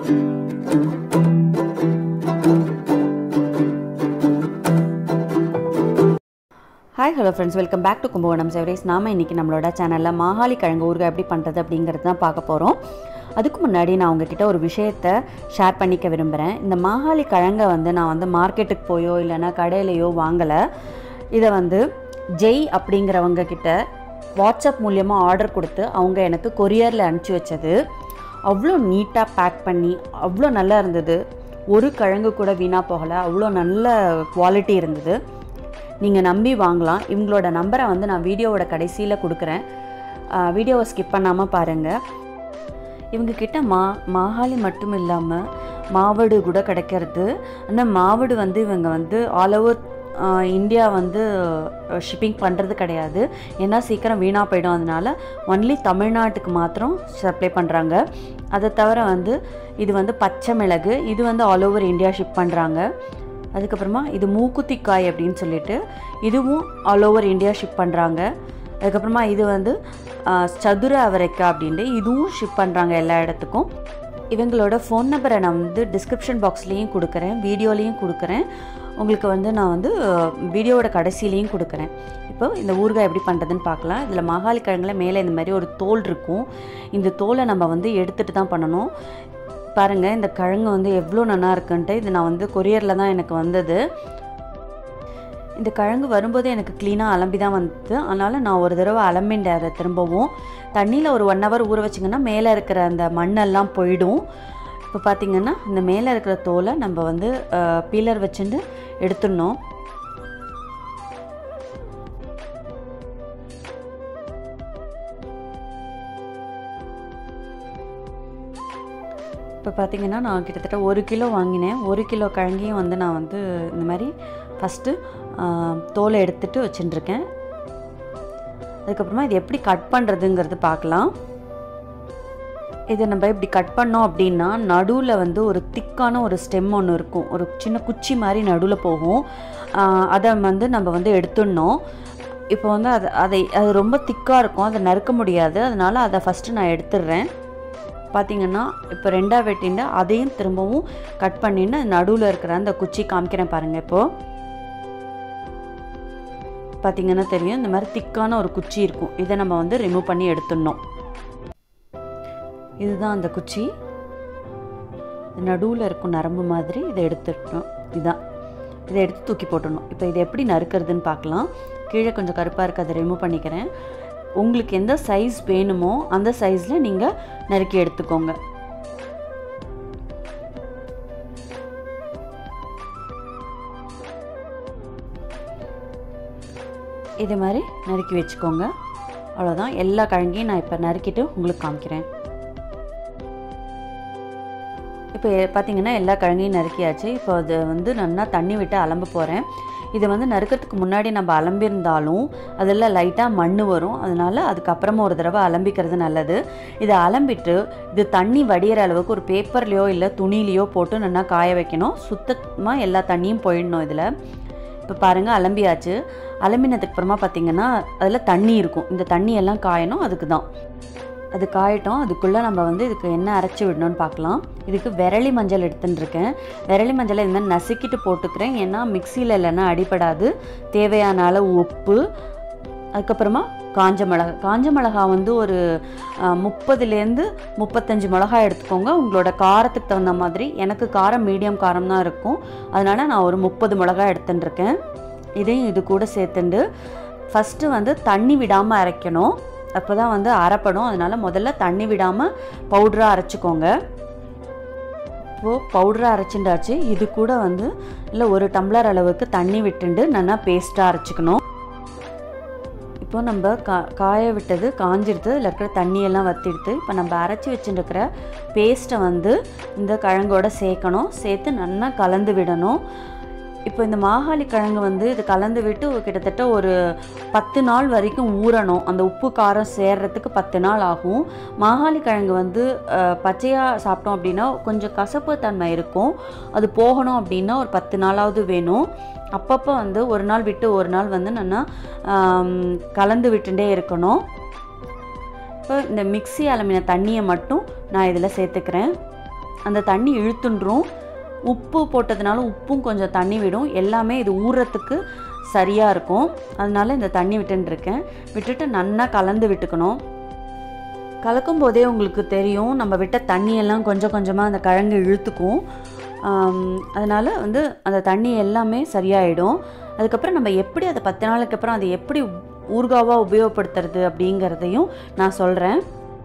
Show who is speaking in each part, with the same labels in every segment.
Speaker 1: hi hello friends welcome back to Kumbakonam செவரேஸ் நாம இன்றைக்கி நம்மளோட சேனலில் மாகாளி கிழங்கு ஊறுகாய் எப்படி பண்ணுறது அப்படிங்கிறது தான் பார்க்க போகிறோம் அதுக்கு முன்னாடி நான் உங்ககிட்ட ஒரு விஷயத்தை ஷேர் பண்ணிக்க விரும்புகிறேன் இந்த மாகாளி கிழங்கை வந்து நான் வந்து மார்க்கெட்டுக்கு போயோ இல்லைன்னா கடையிலையோ வாங்கலை இதை வந்து ஜெய் அப்படிங்கிறவங்க கிட்ட வாட்ஸ்அப் மூலியமாக ஆர்டர் கொடுத்து அவங்க எனக்கு கொரியரில் அனுப்பிச்சி வச்சது அவ்வளோ நீட்டாக பேக் பண்ணி அவ்வளோ நல்லா இருந்தது ஒரு கிழங்கு கூட வீணாக போகலை அவ்வளோ நல்ல குவாலிட்டி இருந்தது நீங்கள் நம்பி வாங்கலாம் இவங்களோட நம்பரை வந்து நான் வீடியோவோட கடைசியில் கொடுக்குறேன் ஆஹ் வீடியோவை ஸ்கிப் பண்ணாமல் பாருங்கள் இவங்க கிட்ட மா மாகாளி மட்டும் இல்லாமல் மாவடு கூட கிடைக்கிறது ஆனால் மாவடு வந்து இவங்க வந்து ஆல் ஓவர் இந்தியா வந்து ஷிப்பிங் பண்ணுறது கிடையாது ஏன்னா சீக்கிரம் வீணாக போயிடும் அதனால ஒன்லி தமிழ்நாட்டுக்கு மாத்திரம் சப்ளை பண்ணுறாங்க அதை தவிர வந்து இது வந்து பச்சை மிளகு இது வந்து ஆல் ஓவர் இந்தியா ஷிப் பண்ணுறாங்க அதுக்கப்புறமா இது மூக்குத்தி காய் அப்படின்னு சொல்லிட்டு இதுவும் ஆல் ஓவர் இந்தியா ஷிப் பண்ணுறாங்க அதுக்கப்புறமா இது வந்து ஆ, சதுர அவரைக்காய் அப்படின்ட்டு இதுவும் ஷிப் பண்ணுறாங்க எல்லா இடத்துக்கும் இவங்களோட ஃபோன் நம்பரை நான் வந்து டிஸ்கிரிப்ஷன் பாக்ஸ்லேயும் கொடுக்குறேன் வீடியோலேயும் கொடுக்குறேன் உங்களுக்கு வந்து நான் வந்து வீடியோவோட கடைசியிலையும் கொடுக்குறேன் இப்போ இந்த ஊறுகாய் எப்படி பண்ணுறதுன்னு பார்க்கலாம் இதில் மாகாளி கிழங்குல மேலே இந்த மாதிரி ஒரு தோல் இருக்கும் இந்த தோலை நம்ம வந்து எடுத்துகிட்டு தான் பண்ணணும் பாருங்கள் இந்த கிழங்கு வந்து எவ்வளோ நல்லா இருக்குன்ட்டு இது நான் வந்து கொரியரில் தான் எனக்கு வந்தது இந்த கிழங்கு வரும்போது எனக்கு க்ளீனாக அலம்பி தான் வந்தது அதனால் நான் ஒரு தடவை அலம்பிண்டேன் அதை திரும்பவும் தண்ணியில் ஒரு ஒன் ஹவர் ஊற வச்சிங்கன்னா மேலே இருக்கிற அந்த மண்ணெல்லாம் போயிடும் இப்போ பார்த்திங்கன்னா இந்த மேலே இருக்கிற தோலை நம்ம வந்து பீலர் வச்சுட்டு எடுத்துடணும் இப்போ பார்த்தீங்கன்னா நான் கிட்டத்தட்ட ஒரு கிலோ வாங்கினேன் ஒரு கிலோ கிழங்கையும் வந்து நான் வந்து இந்த மாதிரி ஃபஸ்ட்டு தோலை எடுத்துட்டு வச்சுட்டுருக்கேன் அதுக்கப்புறமா இது எப்படி கட் பண்ணுறதுங்கிறது பார்க்கலாம் இதை நம்ம இப்படி கட் பண்ணோம் அப்படின்னா நடுவில் வந்து ஒரு திக்கான ஒரு ஸ்டெம் ஒன்று இருக்கும் ஒரு சின்ன குச்சி மாதிரி நடுவில் போகும் ஆஹ் அதை வந்து நம்ம வந்து எடுத்துடணும் இப்போ வந்து அது அதை அது ரொம்ப திக்காக இருக்கும் அதை நறுக்க முடியாது அதனால் அதை ஃபஸ்ட்டு நான் எடுத்துடுறேன் பார்த்தீங்கன்னா இப்போ ரெண்டாக வெட்டிண்டு அதையும் திரும்பவும் கட் பண்ணின்னு நடுவில் இருக்கிற அந்த குச்சி காமிக்கிறேன் பாருங்கள் இப்போது பார்த்தீங்கன்னா தெரியும் இந்த மாதிரி திக்கான ஒரு குச்சி இருக்கும் இதை நம்ம வந்து ரிமூவ் பண்ணி எடுத்துடணும் இதுதான் அந்த குச்சி நடுவில் இருக்கும் நரம்பு மாதிரி இதை எடுத்துடணும் இதுதான் இதை எடுத்து தூக்கி போட்டுடணும் இப்போ இதை எப்படி நறுக்கிறதுன்னு பார்க்கலாம் கீழே கொஞ்சம் கருப்பாக இருக்குது அதை ரிமூவ் பண்ணிக்கிறேன் உங்களுக்கு எந்த சைஸ் வேணுமோ அந்த சைஸில் நீங்கள் நறுக்கி எடுத்துக்கோங்க இது மாதிரி நறுக்கி வச்சுக்கோங்க அவ்வளோதான் எல்லா கிழங்கையும் நான் இப்போ நறுக்கிட்டு உங்களுக்கு காமிக்கிறேன் இப்போ பார்த்தீங்கன்னா எல்லா கிழங்கையும் நறுக்கியாச்சு இப்போ அது வந்து நல்லா தண்ணி விட்டு அலம்ப போகிறேன் இதை வந்து நறுக்கிறதுக்கு முன்னாடி நம்ம அலம்பியிருந்தாலும் அதில் லைட்டாக மண் வரும் அதனால் அதுக்கப்புறமா ஒரு தடவை அலம்பிக்கிறது நல்லது இதை அலம்பிட்டு இது தண்ணி வடிகிற அளவுக்கு ஒரு பேப்பர்லேயோ இல்லை துணிலேயோ போட்டு நல்லா காய வைக்கணும் சுத்தமாக எல்லா தண்ணியும் போயிடணும் இதில் இப்போ பாருங்கள் அலம்பியாச்சு அலம்பினதுக்கு அப்புறமா பார்த்தீங்கன்னா அதில் தண்ணி இருக்கும் இந்த தண்ணி எல்லாம் காயணும் அதுக்கு தான் அது காயட்டும் அதுக்குள்ளே நம்ம வந்து இதுக்கு என்ன அரைச்சி விடணும்னு பார்க்கலாம் இதுக்கு விரலி மஞ்சள் எடுத்துன்னு இருக்கேன் விரலி மஞ்சளை இந்த மாதிரி நசுக்கிட்டு போட்டுக்கிறேன் ஏன்னா மிக்சியில் இல்லைன்னா அடிபடாது தேவையான அளவு உப்பு அதுக்கப்புறமா காஞ்ச மிளகா காஞ்ச மிளகா வந்து ஒரு முப்பதுலேருந்து முப்பத்தஞ்சு மிளகாய் எடுத்துக்கோங்க உங்களோட காரத்துக்கு தகுந்த மாதிரி எனக்கு காரம் மீடியம் காரம் தான் இருக்கும் அதனால் நான் ஒரு முப்பது மிளகாய் எடுத்துன்னு இருக்கேன் இதையும் இது கூட சேர்த்துண்டு ஃபஸ்ட்டு வந்து தண்ணி விடாமல் அரைக்கணும் அப்போ தான் வந்து அரைப்படும் அதனால் முதல்ல தண்ணி விடாமல் பவுடராக அரைச்சிக்கோங்க இப்போது பவுடராக அரைச்சிண்டாச்சு இது கூட வந்து இல்லை ஒரு டம்ளர் அளவுக்கு தண்ணி விட்டுண்டு நல்லா பேஸ்ட்டாக அரைச்சிக்கணும் இப்போ நம்ம கா காய விட்டது காஞ்சிடுது இதில் இருக்கிற தண்ணியெல்லாம் வத்திடுது இப்போ நம்ம அரைச்சி வச்சுருக்கிற பேஸ்ட்டை வந்து இந்த கிழங்கோட சேர்க்கணும் சேர்த்து நல்லா கலந்து விடணும் இப்போ இந்த மாகாளி கிழங்கு வந்து இது கலந்து விட்டு கிட்டத்தட்ட ஒரு பத்து நாள் வரைக்கும் ஊறணும் அந்த உப்பு காரம் சேர்றதுக்கு பத்து நாள் ஆகும் மாகாளி கிழங்கு வந்து பச்சையாக சாப்பிட்டோம் அப்படின்னா கொஞ்சம் கசப்பு தன்மை இருக்கும் அது போகணும் அப்படின்னா ஒரு பத்து நாளாவது வேணும் அப்பப்போ வந்து ஒரு நாள் விட்டு ஒரு நாள் வந்து நல்லா கலந்து விட்டுட்டே இருக்கணும் இப்போ இந்த மிக்ஸி அலமின தண்ணியை மட்டும் நான் இதில் சேர்த்துக்கிறேன் அந்த தண்ணி இழுத்துன்றும் உப்பு போட்டதுனால உப்பும் கொஞ்சம் தண்ணி விடும் எல்லாமே இது ஊறுறதுக்கு சரியாக இருக்கும் அதனால இந்த தண்ணி விட்டுன்னு இருக்கேன் விட்டுட்டு நல்லா கலந்து விட்டுக்கணும் கலக்கும் போதே உங்களுக்கு தெரியும் நம்ம விட்ட தண்ணியெல்லாம் கொஞ்சம் கொஞ்சமாக அந்த கிழங்கு இழுத்துக்கும் அதனால் வந்து அந்த தண்ணி எல்லாமே சரியாயிடும் அதுக்கப்புறம் நம்ம எப்படி அதை பத்து நாளுக்கு அப்புறம் அதை எப்படி ஊறுகாவாக உபயோகப்படுத்துறது அப்படிங்கிறதையும் நான் சொல்கிறேன்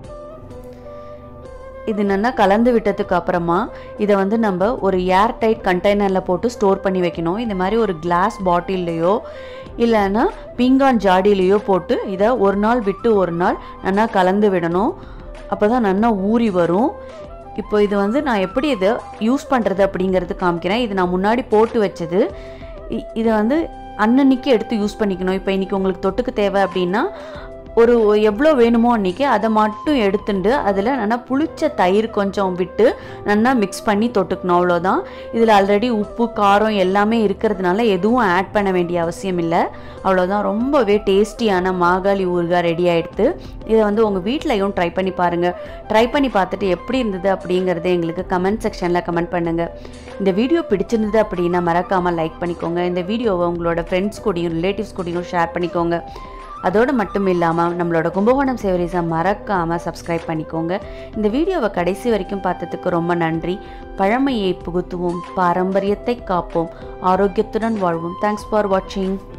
Speaker 1: இது நல்லா கலந்து விட்டதுக்கு அப்புறமா இதை வந்து நம்ம ஒரு ஏர் டைட் கண்டெய்னரில் போட்டு ஸ்டோர் பண்ணி வைக்கணும் இந்த மாதிரி ஒரு கிளாஸ் பாட்டில்லையோ இல்லைன்னா பீங்கான் ஜாடியிலையோ போட்டு இதை ஒரு நாள் விட்டு ஒரு நாள் நல்லா கலந்து விடணும் அப்போ தான் நல்லா ஊறி வரும் இப்போ இது வந்து நான் எப்படி இதை யூஸ் பண்ணுறது அப்படிங்கிறது காமிக்கிறேன் இது நான் முன்னாடி போட்டு வச்சது இ- இதை வந்து அன்னன்னைக்கு எடுத்து யூஸ் பண்ணிக்கணும் இப்போ இன்றைக்கி உங்களுக்கு தொட்டுக்கு தேவை அப்படின்னா ஒரு எவ்வளோ வேணுமோ அன்றைக்கி அதை மட்டும் எடுத்துட்டு அதில் நல்லா புளிச்ச தயிர் கொஞ்சம் விட்டு நல்லா மிக்ஸ் பண்ணி தொட்டுக்கணும் அவ்வளோதான் இதில் ஆல்ரெடி உப்பு காரம் எல்லாமே இருக்கிறதுனால எதுவும் ஆட் பண்ண வேண்டிய அவசியம் இல்லை அவ்வளோதான் ரொம்பவே டேஸ்டியான மாகாளி ஊறுகாய் ரெடி ஆயிடுது இதை வந்து உங்கள் வீட்லையும் ட்ரை பண்ணி பாருங்கள் ட்ரை பண்ணி பார்த்துட்டு எப்படி இருந்தது அப்படிங்கிறத எங்களுக்கு கமெண்ட் செக்ஷனில் கமெண்ட் பண்ணுங்கள் இந்த வீடியோ பிடிச்சிருந்தது அப்படின்னா மறக்காமல் லைக் பண்ணிக்கோங்க இந்த வீடியோவை உங்களோட ஃப்ரெண்ட்ஸ் கூடயும் ரிலேட்டிவ்ஸ் கூடயும் ஷேர் பண்ணிக்கோங்க அதோடு மட்டும் இல்லாமல் நம்மளோட கும்பகோணம் சேவரிஸை மறக்காமல் சப்ஸ்கிரைப் பண்ணிக்கோங்க இந்த வீடியோவை கடைசி வரைக்கும் பார்த்ததுக்கு ரொம்ப நன்றி பழமையை புகுத்துவோம் பாரம்பரியத்தை காப்போம் ஆரோக்கியத்துடன் வாழ்வோம் தேங்க்ஸ் ஃபார் வாட்சிங்